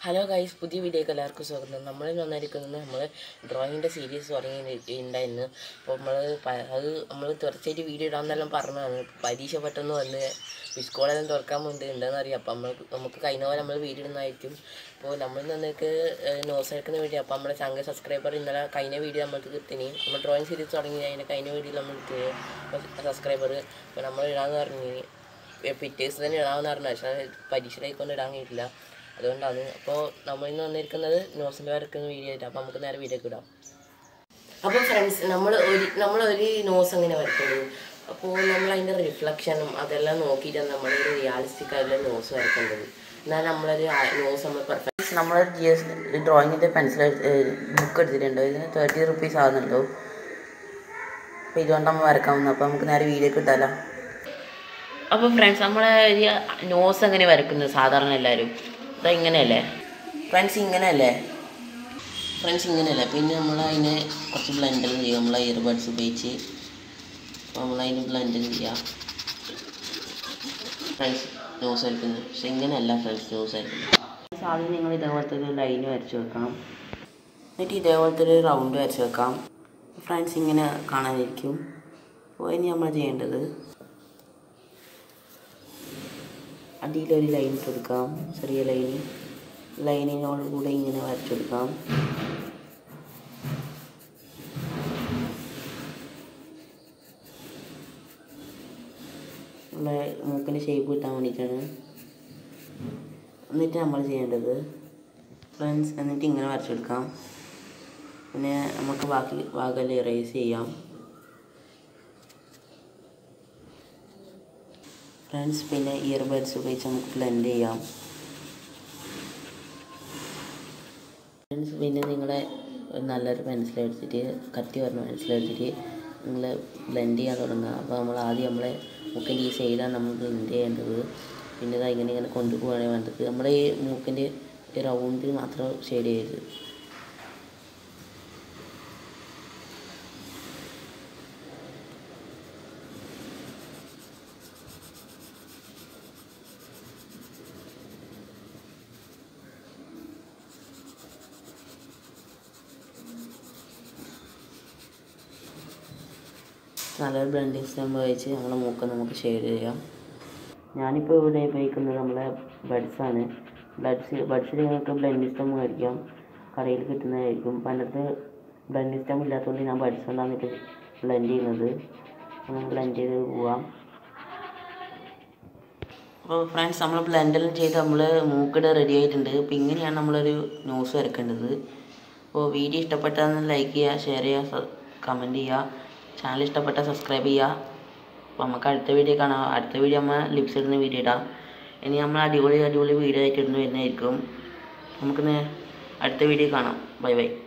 hello guys പുതിയ വീഡിയോക്ക് എല്ലാവർക്കും സ്വാഗതം നമ്മൾ വന്നിരിക്കുന്നത് നമ്മൾ ഡ്രോയിങ്ങിൻ്റെ സീരീസ് തുടങ്ങി ഉണ്ടായിരുന്നു അപ്പോൾ നമ്മൾ അത് നമ്മൾ തീർച്ചയായിട്ട് വീഡിയോ ഇടാമെന്നെല്ലാം പറഞ്ഞതാണ് പരീക്ഷ പെട്ടെന്ന് വന്ന് സ്കൂളെല്ലാം തുറക്കാൻ വേണ്ടി ഉണ്ടെന്ന് അറിയാം അപ്പോൾ നമ്മൾ നമുക്ക് കഴിഞ്ഞ പോലെ നമ്മൾ വീഡിയോ ഇടുന്നതായിരിക്കും അപ്പോൾ നമ്മൾ നിങ്ങൾക്ക് നോട്ട്സ് എടുക്കുന്ന വീഡിയോ അപ്പോൾ നമ്മുടെ ചാനൽ സബ്സ്ക്രൈബർ ഇന്നലെ കഴിഞ്ഞ വീഡിയോ നമ്മൾക്ക് കിട്ടിനി നമ്മൾ ഡ്രോയിങ് സീരീസ് തുടങ്ങി അതിൻ്റെ കഴിഞ്ഞ വീഡിയോ നമ്മൾ സബ്സ്ക്രൈബർ അപ്പോൾ നമ്മൾ ഇടാന്ന് പറഞ്ഞു പിറ്റേഴ്സ് തന്നെ ഇടാമെന്ന് പറഞ്ഞു പക്ഷേ പരീക്ഷയിലേക്കൊന്നും ഇടാൻ കഴിയില്ല അതുകൊണ്ടാണ് അപ്പോൾ നമ്മൾ ഇന്ന് വന്നിരിക്കുന്നത് നോട്ട്സിൻ്റെ വരക്കുന്ന വീഡിയോ ആയിട്ട് അപ്പോൾ നമുക്ക് നേരെ വീഡിയോ ഇടാം അപ്പോൾ ഫ്രണ്ട്സ് നമ്മൾ ഒരു നമ്മൾ ഒരു നോട്ട്സ് എങ്ങനെ വരക്കുന്നത് അപ്പോൾ നമ്മൾ അതിൻ്റെ റിഫ്ലക്ഷനും അതെല്ലാം നോക്കിയിട്ടാണ് നമ്മളൊരു റിയാലിസ്റ്റിക് ആയിട്ടുള്ള നോട്ട്സ് വരക്കേണ്ടത് എന്നാൽ നമ്മളൊരു നോട്ട്സ് നമ്മൾ പെർഫെക്റ്റ് നമ്മൾ ജി എസ് ഡ്രോയിങ്ങിൻ്റെ പെൻസിൽ ബുക്ക് എടുത്തിട്ടുണ്ട് ഇതിന് തേർട്ടി റുപ്പീസ് ആകുന്നുണ്ടോ അപ്പോൾ ഇതുകൊണ്ട് നമ്മൾ വരക്കാവുന്നത് അപ്പോൾ നമുക്ക് നേരെ വീഡിയോ കിട്ടാലോ അപ്പോൾ ഫ്രണ്ട്സ് നമ്മളെ ഒരു നോസ് എങ്ങനെ വരക്കുന്നത് സാധാരണ എല്ലാവരും അത് ഇങ്ങനെയല്ലേ ഫ്രണ്ട്സ് ഇങ്ങനെയല്ലേ ഫ്രണ്ട്സ് ഇങ്ങനെയല്ലേ പിന്നെ നമ്മൾ അതിനെ കുറച്ച് ബ്ലെൻഡെല്ലാം ചെയ്യും നമ്മൾ ഇയർബഡ്സ് ഉപയോഗിച്ച് നമ്മൾ അതിന് ബ്ലെൻഡെല്ലാം ചെയ്യാം ഫ്രണ്ട്സ് നോസ് വരക്കുന്നത് പക്ഷെ ഇങ്ങനെയല്ല ഫ്രണ്ട്സ് നോസ് വരക്കുന്നത് ആദ്യം നിങ്ങൾ ഇതേപോലത്തെ ഒരു ലൈൻ വരച്ച് വെക്കണം എന്നിട്ട് ഇതേപോലത്തെ ഒരു റൗണ്ട് വരച്ച് വെക്കാം ഫ്രണ്ട്സ് ഇങ്ങനെ കാണാനിരിക്കും അപ്പോൾ ഇനി നമ്മൾ ചെയ്യേണ്ടത് അടിയിലൊരു ലൈൻ ഇട്ട് കൊടുക്കാം ചെറിയ ലൈന് ലൈനിനോട് കൂടെ ഇങ്ങനെ വരച്ചെടുക്കാം നമ്മളെ മൂക്കിൻ്റെ ഷേപ്പ് കിട്ടാൻ വേണ്ടിയിട്ടാണ് എന്നിട്ട് നമ്മൾ ചെയ്യേണ്ടത് ഫ്രണ്ട്സ് എന്നിട്ട് ഇങ്ങനെ വരച്ചെടുക്കാം പിന്നെ നമുക്ക് ബാക്കി ഭാഗം ഇറേസ് ചെയ്യാം ഫ്രണ്ട്സ് പിന്നെ ഇയർബഡ്സ് ഉപയോഗിച്ച് നമുക്ക് ബ്ലെൻഡ് ചെയ്യാം ഫ്രണ്ട്സ് പിന്നെ നിങ്ങളെ നല്ലൊരു പെൻസിൽ എടുത്തിട്ട് കത്തി പറഞ്ഞ പെൻസിൽ എടുത്തിട്ട് നിങ്ങൾ ബ്ലെൻഡ് ചെയ്യാൻ തുടങ്ങുക അപ്പോൾ നമ്മൾ ആദ്യം നമ്മളെ മൂക്കിൻ്റെ ഈ സൈഡാണ് നമ്മൾ ബ്ലെൻഡ് ചെയ്യേണ്ടത് പിന്നെ ഇത് ഇങ്ങനെ ഇങ്ങനെ കൊണ്ടുപോവുകയാണ് വേണ്ടത് നമ്മുടെ ഈ മൂക്കിൻ്റെ റൗണ്ടിൽ മാത്രം ഷെയ്ഡ് ചെയ്യരുത് നല്ലൊരു ബ്ലെൻഡിങ് സിസ്റ്റം ഉപയോഗിച്ച് നമ്മുടെ മൂക്ക് നമുക്ക് ഷെയ്ഡ് ചെയ്യാം ഞാനിപ്പോൾ ഇവിടെ ഉപയോഗിക്കുന്നത് നമ്മളെ ബഡ്സാണ് ബഡ്സ് ബഡ്സിൽ നിങ്ങൾക്ക് ബ്ലെൻഡിങ് സിസ്റ്റം മേടിക്കാം കടയിൽ കിട്ടുന്നതായിരിക്കും പണ്ടത്തെ ബ്ലെൻഡിങ് സിസ്റ്റം ഇല്ലാത്തതുകൊണ്ട് ഞാൻ ബഡ്സ് കൊണ്ടാണ് ഇപ്പോൾ ബ്ലെൻഡ് ചെയ്യുന്നത് നമുക്ക് ബ്ലെൻഡ് ചെയ്ത് പോവാം അപ്പോൾ ഫ്രണ്ട്സ് നമ്മൾ ബ്ലെൻഡെല്ലാം ചെയ്ത് നമ്മൾ മൂക്കിടെ റെഡി ആയിട്ടുണ്ട് അപ്പോൾ ഇങ്ങനെയാണ് നമ്മളൊരു ന്യൂസ് വരക്കേണ്ടത് അപ്പോൾ വീഡിയോ ഇഷ്ടപ്പെട്ടാൽ ലൈക്ക് ചെയ്യുക ഷെയർ ചെയ്യുക കമൻറ്റ് ചെയ്യുക ചാനൽ ഇഷ്ടപ്പെട്ടാൽ സബ്സ്ക്രൈബ് ചെയ്യുക അപ്പോൾ നമുക്ക് അടുത്ത വീഡിയോ കാണാം അടുത്ത വീഡിയോ നമ്മൾ ലിപ്സ് ഇടുന്ന വീഡിയോ ഇടാം ഇനി നമ്മൾ അടിപൊളി അടിപൊളി വീഡിയോ ആയിട്ട് ഇടുന്ന വരുന്നതായിരിക്കും നമുക്ക് അടുത്ത വീഡിയോ കാണാം ബൈ ബൈ